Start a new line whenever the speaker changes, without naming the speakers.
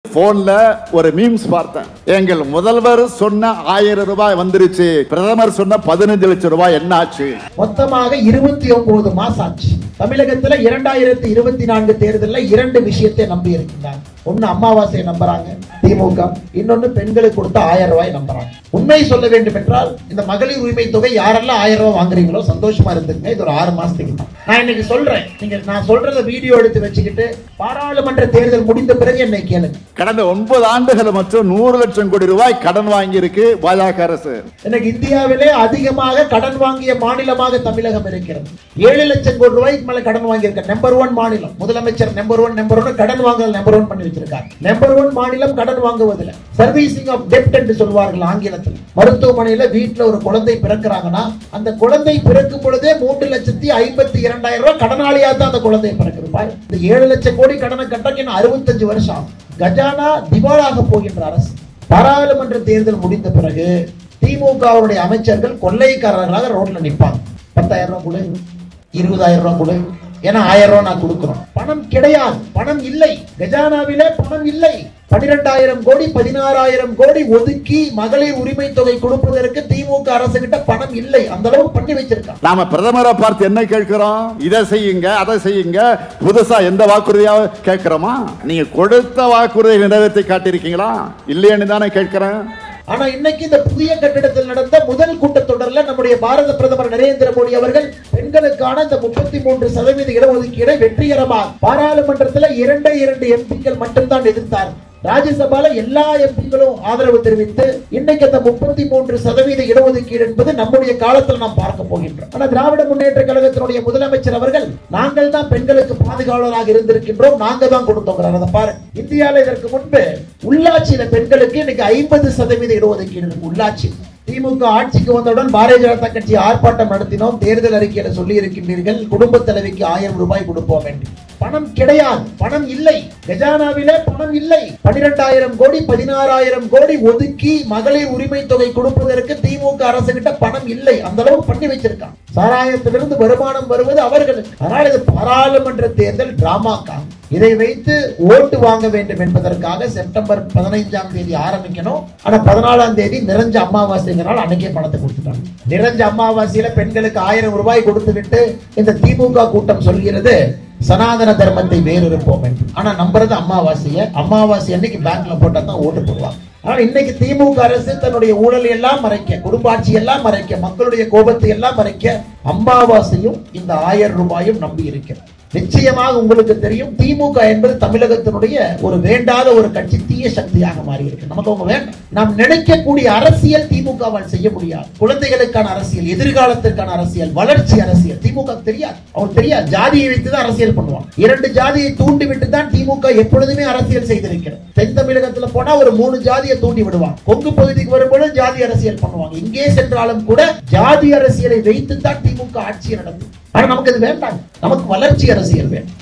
போன்ல ஒரு மீம்ஸ் பார்த்தேன் எங்கள் முதல்வர் சொன்ன ஆயிரம் ரூபாய் வந்துருச்சு பிரதமர் சொன்ன பதினஞ்சு லட்சம் ரூபாய் என்ன ஆச்சு
மொத்தமாக இருபத்தி ஒன்பது மாசம் ஆச்சு தமிழகத்துல இரண்டாயிரத்தி இருபத்தி நான்கு தேர்தலில் இரண்டு விஷயத்தை நம்பி இருக்கின்றாங்க ஒண்ணு அமாவாசையை நம்புறாங்க திமுக இன்னொன்னு பெண்களுக்கு கொடுத்த ஆயிரம் ரூபாய் நம்புறாங்க உண்மை சொல்ல வேண்டும் என்றால் இந்த மகளிர் உரிமை தொகை யாரெல்லாம் ஆயிரம் ரூபாய் வாங்குறீங்களோ சந்தோஷமா இருந்துங்க இது ஒரு ஆறு மாசத்துக்கு தான் நான் இன்னைக்கு சொல்றேன் நீங்க நான் சொல்றத வீடியோ எடுத்து வச்சுக்கிட்டு பாராளுமன்ற தேர்தல் முடிந்த பிறகு என்னை கேளுங்க
கடந்த ஒன்பது ஆண்டுகள் மற்றும் நூறு லட்சம் கோடி ரூபாய் கடன் வாங்கி இருக்கு பாஜக அரசு
எனக்கு இந்தியாவிலே அதிகமாக கடன் வாங்கிய மாநிலமாக தமிழகம் இருக்கிறது ஏழு லட்சம் கோடி ரூபாய்க்கு மேல கடன் வாங்கியிருக்க நம்பர் ஒன் மாநிலம் முதலமைச்சர் நம்பர் ஒன் நம்பர் ஒன் கடன் வாங்குதல் நம்பர் ஒன் பண்ணி வச்சிருக்காங்க நம்பர் ஒன் மாநிலம் கடன் வாங்குவதில்லை சர்வீசிங் ஆஃப் டெப்ட் என்று சொல்வார்கள் ஆங்கிலத்தில் மருத்துவமனையில வீட்டுல ஒரு குழந்தை பிறக்கிறாங்கன்னா அந்த குழந்தை பிறக்கும் பொழுதே மூன்று லட்சத்தி ஐம்பத்தி இரண்டாயிரம் ரூபாய் கடனாளியா தான் அந்த குழந்தை பிறக்குது பாரு. இந்த ஏழு லட்சம் கோடி கடனை கட்டக்கு இன்னும் அறுபத்தஞ்சு வருஷம் ஆகும். கஜானா திவாலாக போகின்ற அரசு பாராளுமன்ற தேர்தல் முடிந்த பிறகு திமுகவுடைய அமைச்சர்கள் கொள்ளைக்காரர்களாக ரோட்ல நிப்பாங்க பத்தாயிரம் ரூபாய் கொடு இருபதாயிரம் ரூபாய் கொடு ஏன்னா ஆயிரம் ரூபாய் நான் கொடுக்கிறோம் பணம் கிடையாது பணம் இல்லை கஜானாவிலே பணம் இல்லை பன்னிரெண்டாயிரம் கோடி பதினாறாயிரம் கோடி ஒதுக்கி மகளிர் உரிமை தொகை கொடுப்பதற்கு திமுக அரசு கிட்ட பணம் இல்லை அந்த அளவுக்கு பண்ணி வச்சிருக்காங்க
நாம பிரதமரை பார்த்து என்ன கேட்கிறோம் இதை செய்யுங்க அதை செய்யுங்க புதுசா எந்த வாக்குறுதியாவது கேட்கிறோமா நீங்க கொடுத்த வாக்குறுதியை நிறைவேற்றி காட்டியிருக்கீங்களா இல்லையேன்னு தானே கேட்கிறேன்
ஆனா இன்னைக்கு இந்த புதிய கட்டிடத்தில் நடந்த முதல் கூட்டத்தொடர்ல நம்முடைய பாரத பிரதமர் நரேந்திர மோடி அவர்கள் பெண்களுக்கான இந்த முப்பத்தி மூன்று சதவீத இடஒதுக்கீடை வெற்றிகரமாக பாராளுமன்றத்தில் இரண்டே இரண்டு எம்பிக்கள் மட்டும்தான் எதிர்த்தார் ராஜ்யசபால எல்லா எம்பிகளும் ஆதரவு தெரிவித்து இன்னைக்கு அந்த முப்பத்தி மூன்று சதவீத இடஒதுக்கீடு என்பது நம்முடைய காலத்தில் நாம் பார்க்க போகின்றோம் ஆனா திராவிட முன்னேற்ற கழகத்தினுடைய முதலமைச்சர் அவர்கள் நாங்கள் தான் பெண்களுக்கு பாதுகாவலராக இருந்திருக்கின்றோம் நாங்க தான் கொடுத்தோங்கிறார் அதை பாரு இந்தியால இதற்கு முன்பு உள்ளாட்சியில பெண்களுக்கு இன்னைக்கு ஐம்பது சதவீத இடஒதுக்கீடு இருக்கு உள்ளாட்சி திமுக ஆட்சிக்கு வந்தவுடன் பாரதிய ஜனதா கட்சி ஆர்ப்பாட்டம் நடத்தினோம் தேர்தல் அறிக்கையில சொல்லி இருக்கின்றீர்கள் குடும்ப தலைவிக்கு ஆயிரம் ரூபாய் கொடுப்போம் என்று பணம் கிடையாது பணம் இல்லை கஜானாவிலே பணம் இல்லை பன்னிரெண்டாயிரம் கோடி பதினாறாயிரம் கோடி ஒதுக்கி மகளிர் உரிமை தொகை கொடுப்பதற்கு திமுக அரசு கிட்ட பணம் இல்லை அந்த அளவுக்கு பண்ணி வச்சிருக்காங்க சாராயத்திலிருந்து வருமானம் வருவது அவர்களுக்கு அதனால இது பாராளுமன்ற தேர்தல் டிராமாக்கா இதை வைத்து ஓட்டு வாங்க வேண்டும் என்பதற்காக செப்டம்பர் பதினைஞ்சாம் தேதி ஆரம்பிக்கணும் ஆனா பதினாலாம் தேதி நிறைஞ்ச அமாவாசைங்கிறனால அன்னைக்கே பணத்தை கொடுத்துட்டாங்க நிறைஞ்ச அமாவாசையில பெண்களுக்கு ஆயிரம் ரூபாய் கொடுத்து விட்டு இந்த திமுக கூட்டம் சொல்கிறது சனாதன தர்மத்தை வேறிருப்போம் என்று ஆனா நம்புறது அமாவாசைய அமாவாசை அன்னைக்கு பேங்க்ல போட்டா தான் ஓட்டு போடுவாங்க ஆனா இன்னைக்கு திமுக அரசு தன்னுடைய ஊழலை எல்லாம் மறைக்க குடும்ப ஆட்சி எல்லாம் மறைக்க மக்களுடைய கோபத்தை எல்லாம் மறைக்க அம்பாவாசையும் இந்த ஆயிரம் ரூபாயும் நம்பி இருக்கிறது நிச்சயமாக உங்களுக்கு தெரியும் திமுக என்பது தமிழகத்தினுடைய ஒரு வேண்டாத ஒரு கட்சி தீய சக்தியாக மாறி இருக்கு நமக்கு அவங்க வேண்டாம் நாம் நினைக்கக்கூடிய அரசியல் திமுகவால் செய்ய முடியாது குழந்தைகளுக்கான அரசியல் எதிர்காலத்திற்கான அரசியல் வளர்ச்சி அரசியல் திமுக தெரியாது அவங்க தெரியாது ஜாதியை வைத்து தான் அரசியல் பண்ணுவாங்க இரண்டு ஜாதியை தூண்டி விட்டு தான் திமுக எப்பொழுதுமே அரசியல் செய்திருக்கிறது தென் தமிழகத்துல போனா ஒரு மூணு ஜாதியை தூண்டி விடுவாங்க கொங்கு பகுதிக்கு வரும்போது ஜாதி அரசியல் பண்ணுவாங்க இங்கே சென்றாலும் கூட ஜாதி அரசியலை வைத்து தான் திமுக ஆட்சி நடந்தது ஆனா நமக்கு அது வேண்டாம் நமக்கு வளர்ச்சி அரசியல் வேண்டும்